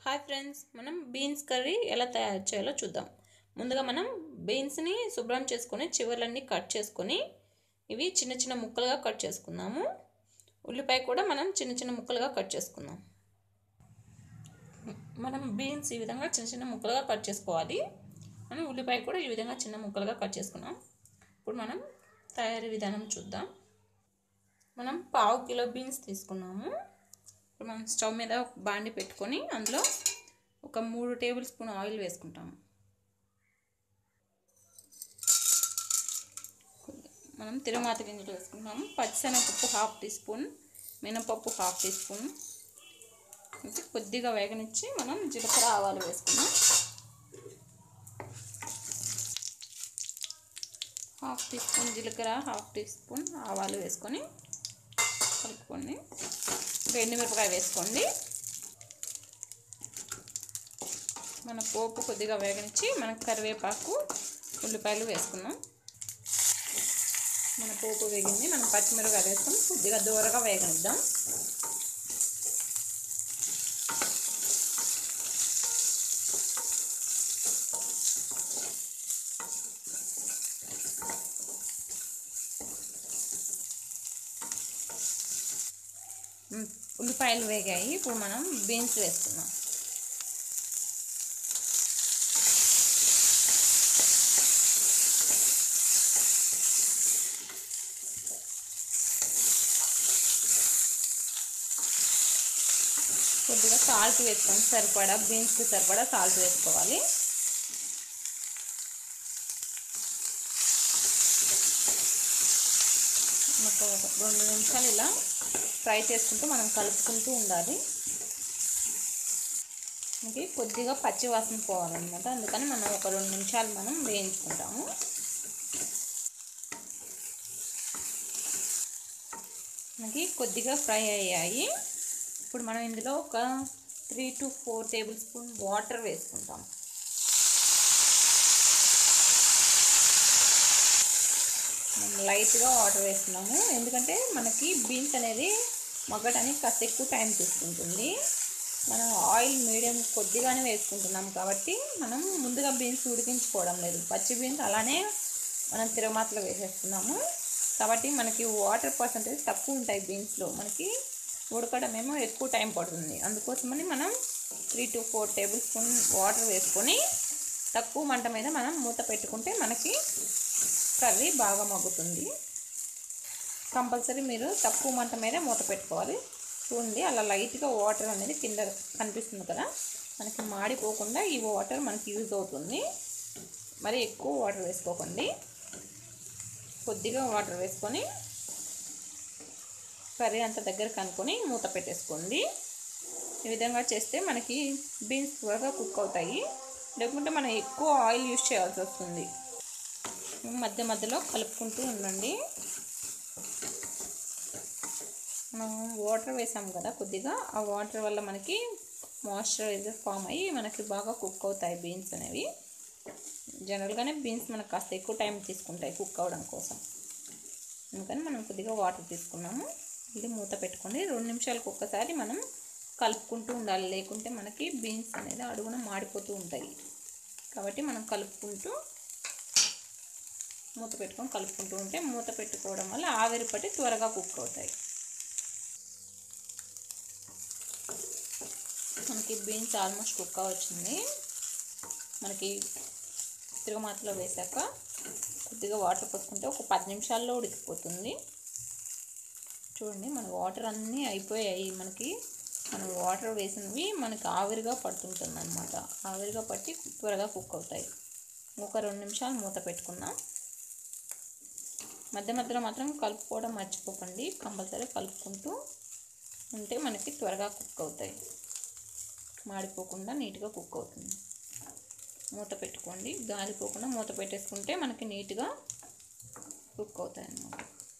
hi friends మనం beans curry ఎలా తయారు చేయాలో చూద్దాం ముందుగా మనం బీన్స్ని శుభ్రం చేసుకొని చివర్లన్నీ కట్ చేసుకొని ఇవి చిన్న చిన్న ముక్కలుగా కట్ చేసుకుందాము ఉల్లిపాయ కూడా మనం చిన్న చిన్న ముక్కలుగా కట్ చేసుకుందాం మనం బీన్స్ ఈ విధంగా చిన్న చిన్న ముక్కలుగా కట్ చేసుకోవాలి మనం ఉల్లిపాయ కూడా ఈ విధంగా చిన్న ముక్కలుగా కట్ చేసుకున్నాం ఇప్పుడు మనం తయారీ విధానం చూద్దాం మనం పావు కిలో బీన్స్ తీసుకున్నాము ఇప్పుడు మనం స్టవ్ మీద ఒక బాండి పెట్టుకొని అందులో ఒక మూడు టేబుల్ స్పూన్ ఆయిల్ వేసుకుంటాము మనం తిరుమాత గింజలు వేసుకుంటాము పచ్చిశనగపప్పు హాఫ్ టీ స్పూన్ మినపప్పు హాఫ్ టీ స్పూన్ కొద్దిగా వేగనిచ్చి మనం జీలకర్ర ఆవాలు వేసుకున్నాం హాఫ్ టీ స్పూన్ జీలకర్ర హాఫ్ టీ స్పూన్ ఆవాలు వేసుకొని కలుపుకోండి ఎండుమిరపకాయ వేసుకోండి మన పోపు కొద్దిగా వేగనిచ్చి మనకు కరివేపాకు ఉల్లిపాయలు వేసుకున్నాం మన పోపు వేగింది మనం పచ్చిమిరపకాయ వేసుకొని కొద్దిగా దూరగా వేగనిద్దాం ఉల్లిపాయలు వేగాయి ఇప్పుడు మనం బీన్స్ వేస్తున్నాం కొద్దిగా సాల్ట్ వేసుకోండి సరిపడా బీన్స్కి సరిపడా సాల్ట్ వేసుకోవాలి ఒక రెండు నిమిషాలు ఇలా ఫ్రై చేసుకుంటూ మనం కలుపుకుంటూ ఉండాలి మనకి కొద్దిగా పచ్చి వాసన పోవాలన్నమాట అందుకని మనం ఒక రెండు నిమిషాలు మనం వేయించుకుంటాము మనకి కొద్దిగా ఫ్రై అయ్యాయి ఇప్పుడు మనం ఇందులో ఒక three to four tablespoon water వేసుకుంటాం మనం లైట్గా వాటర్ వేస్తున్నాము ఎందుకంటే మనకి బీన్స్ అనేది మగ్గటానికి కాస్త ఎక్కువ టైం తీసుకుంటుంది మనం ఆయిల్ మీడియం కొద్దిగానే వేసుకుంటున్నాం కాబట్టి మనం ముందుగా బీన్స్ ఉడికించుకోవడం లేదు పచ్చి బీన్స్ అలానే మనం తిరమాతలో వేసేస్తున్నాము కాబట్టి మనకి వాటర్ పర్సంటేజ్ తక్కువ ఉంటాయి బీన్స్లో మనకి ఉడకడం ఏమో ఎక్కువ టైం పడుతుంది అందుకోసమని మనం three to four tablespoon water వేసుకొని తక్కువ మంట మీద మనం మూత పెట్టుకుంటే మనకి కర్రీ బాగా మగ్గుతుంది కంపల్సరీ మీరు తక్కువ మంట మీద మూత పెట్టుకోవాలి చూడండి అలా లైట్గా వాటర్ అనేది కింద కనిపిస్తుంది కదా మనకి మాడిపోకుండా ఈ వాటర్ మనకి యూజ్ అవుతుంది మరి ఎక్కువ వాటర్ వేసుకోకండి కొద్దిగా వాటర్ వేసుకొని కర్రీ అంత దగ్గర కనుక్కొని మూత పెట్టేసుకోండి ఈ విధంగా చేస్తే మనకి బీన్స్ త్వరగా కుక్ అవుతాయి లేకుంటే మనం ఎక్కువ ఆయిల్ యూజ్ చేయాల్సి వస్తుంది మధ్య మధ్యలో కలుపుకుంటూ ఉండండి మనం వాటర్ వేసాం కదా కొద్దిగా ఆ వాటర్ వల్ల మనకి మాయిశ్చరైజర్ ఫామ్ అయ్యి మనకి బాగా కుక్ అవుతాయి బీన్స్ అనేవి జనరల్గానే బీన్స్ మనకు కాస్త ఎక్కువ టైం తీసుకుంటాయి కుక్ అవ్వడం కోసం అందుకని మనం కొద్దిగా వాటర్ తీసుకున్నాము ఇది మూత పెట్టుకొని రెండు నిమిషాలకు ఒక్కసారి మనం కలుపుకుంటూ ఉండాలి లేకుంటే మనకి బీన్స్ అనేది అడుగున మాడిపోతూ ఉంటాయి కాబట్టి మనం కలుపుకుంటూ మూత పెట్టుకొని కలుపుకుంటూ ఉంటే మూత పెట్టుకోవడం వల్ల ఆవిరి పట్టి త్వరగా కుక్ అవుతాయి మనకి బీన్స్ ఆల్మోస్ట్ కుక్ వచ్చింది మనకి తిరుగుమాతలో వేసాక కొద్దిగా వాటర్ పోసుకుంటే ఒక పది నిమిషాల్లో ఉడికిపోతుంది చూడండి మన వాటర్ అన్నీ అయిపోయాయి మనకి మనం వాటర్ వేసినవి మనకి ఆవిరిగా పడుతుంటుంది అనమాట ఆవిరిగా పట్టి త్వరగా కుక్ అవుతాయి ఒక రెండు నిమిషాలు మూత పెట్టుకుందాం మధ్య మధ్యలో మాత్రం కలుపుకోవడం మర్చిపోకండి కంపల్సరీ కలుపుకుంటూ ఉంటే మనకి త్వరగా కుక్ అవుతాయి మాడిపోకుండా నీట్గా కుక్ అవుతుంది మూత పెట్టుకోండి గాలిపోకుండా మూత పెట్టేసుకుంటే మనకి నీట్గా కుక్ అవుతాయి అన్నమాట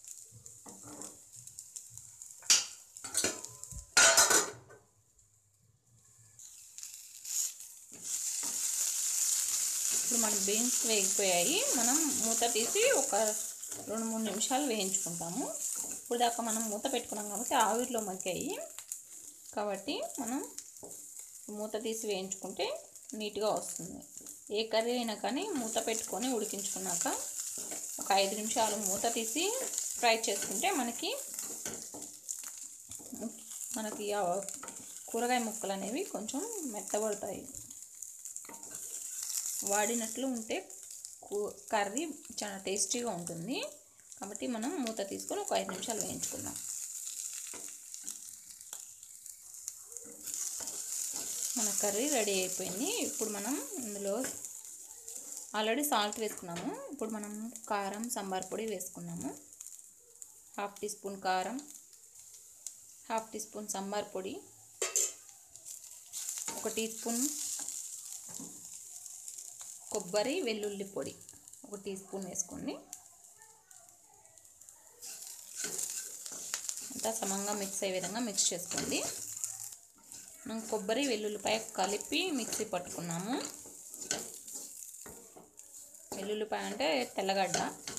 ఇప్పుడు మన బీన్స్ వేగిపోయాయి మనం మూత తీసి ఒక రెండు మూడు నిమిషాలు వేయించుకుంటాము ఇప్పుడు దాకా మనం మూత పెట్టుకున్నాం కాబట్టి ఆవిరిలో మగ్గాయి కాబట్టి మనం మూత తీసి వేయించుకుంటే నీట్గా వస్తుంది ఏ కర్రీ అయినా కానీ మూత పెట్టుకొని ఉడికించుకున్నాక ఒక ఐదు నిమిషాలు మూత తీసి ఫ్రై చేసుకుంటే మనకి మనకి ఆ కూరగాయ ముక్కలు అనేవి కొంచెం మెత్తబడతాయి వాడినట్లు ఉంటే కూ- కర్రీ చాలా టేస్టీగా ఉంటుంది కాబట్టి మనం మూత తీసుకొని ఒక ఐదు నిమిషాలు వేయించుకుందాం మన కర్రీ రెడీ అయిపోయింది ఇప్పుడు మనం ఇందులో ఆల్రెడీ సాల్ట్ వేసుకున్నాము ఇప్పుడు మనం కారం సాంబార్ పొడి వేసుకున్నాము హాఫ్ టీ స్పూన్ కారం హాఫ్ టీ స్పూన్ సాంబార్ పొడి ఒక టీ స్పూన్ కొబ్బరి వెల్లుల్లి పొడి ఒక టీ స్పూన్ వేసుకోండి అంతా సమంగా మిక్స్ అయ్యే విధంగా మిక్స్ చేసుకోండి మనం కొబ్బరి వెల్లుల్లిపాయ కలిపి మిక్సీ పట్టుకున్నాము వెల్లుల్లిపాయ అంటే తెల్లగడ్డ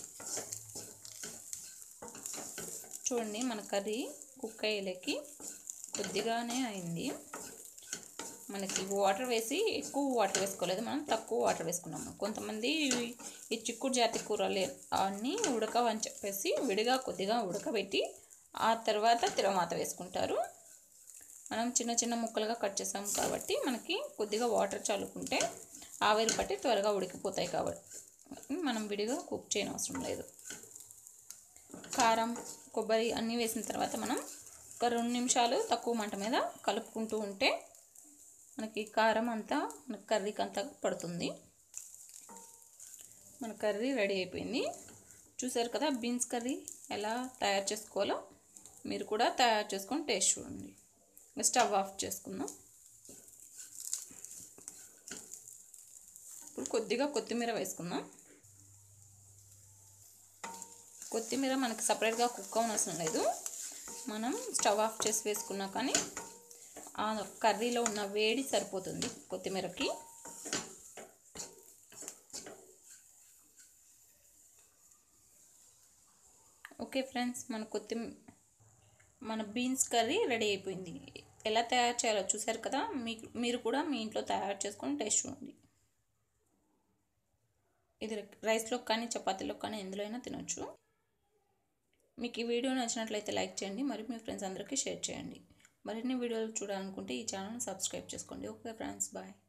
చూడండి మన కర్రీ కుక్ అయ్యేలకి కొద్దిగానే అయింది మనకి వాటర్ వేసి ఎక్కువ వాటర్ వేసుకోలేదు మనం తక్కువ వాటర్ వేసుకున్నాము కొంతమంది ఈ చిక్కుడు జాతి కూరలు అన్నీ ఉడకవని చెప్పేసి విడిగా కొద్దిగా ఉడకబెట్టి ఆ తర్వాత తిరమాత వేసుకుంటారు మనం చిన్న చిన్న ముక్కలుగా కట్ చేసాం కాబట్టి మనకి కొద్దిగా వాటర్ చల్లుకుంటే ఆవిరి పట్టి త్వరగా ఉడికిపోతాయి కాబట్టి మనం విడిగా కుక్ చేయనవసరం లేదు కారం కొబ్బరి అన్నీ వేసిన తర్వాత మనం ఒక రెండు నిమిషాలు తక్కువ మంట మీద కలుపుకుంటూ ఉంటే మనకి కారం అంతా మన కర్రీకి అంతా పడుతుంది మన కర్రీ రెడీ అయిపోయింది చూసారు కదా బీన్స్ కర్రీ ఎలా తయారు చేసుకోవాలో మీరు కూడా తయారు చేసుకొని టేస్ట్ చూడండి స్టవ్ ఆఫ్ చేసుకుందాం ఇప్పుడు కొద్దిగా కొత్తిమీర వేసుకుందాం కొత్తిమీర మనకి సపరేట్గా కుక్ అవనవసరం లేదు మనం స్టవ్ ఆఫ్ చేసి వేసుకున్నా కానీ ఆ కర్రీలో ఉన్న వేడి సరిపోతుంది కొత్తిమీరకి ఓకే ఫ్రెండ్స్ మన కొత్తిమీర మన బీన్స్ కర్రీ రెడీ అయిపోయింది ఎలా తయారు చేయాలో చూసారు కదా మీకు మీరు కూడా మీ ఇంట్లో తయారు చేసుకొని టేస్ట్ చూడండి ఇది రైస్లో కానీ చపాతీలో కానీ ఎందులో అయినా తినొచ్చు మీకు ఈ వీడియో నచ్చినట్లయితే లైక్ చేయండి మరియు మీ ఫ్రెండ్స్ అందరికీ షేర్ చేయండి మరిన్ని వీడియోలు చూడాలనుకుంటే ఈ ఛానల్ని సబ్స్క్రైబ్ చేసుకోండి ఓకే ఫ్రెండ్స్ బాయ్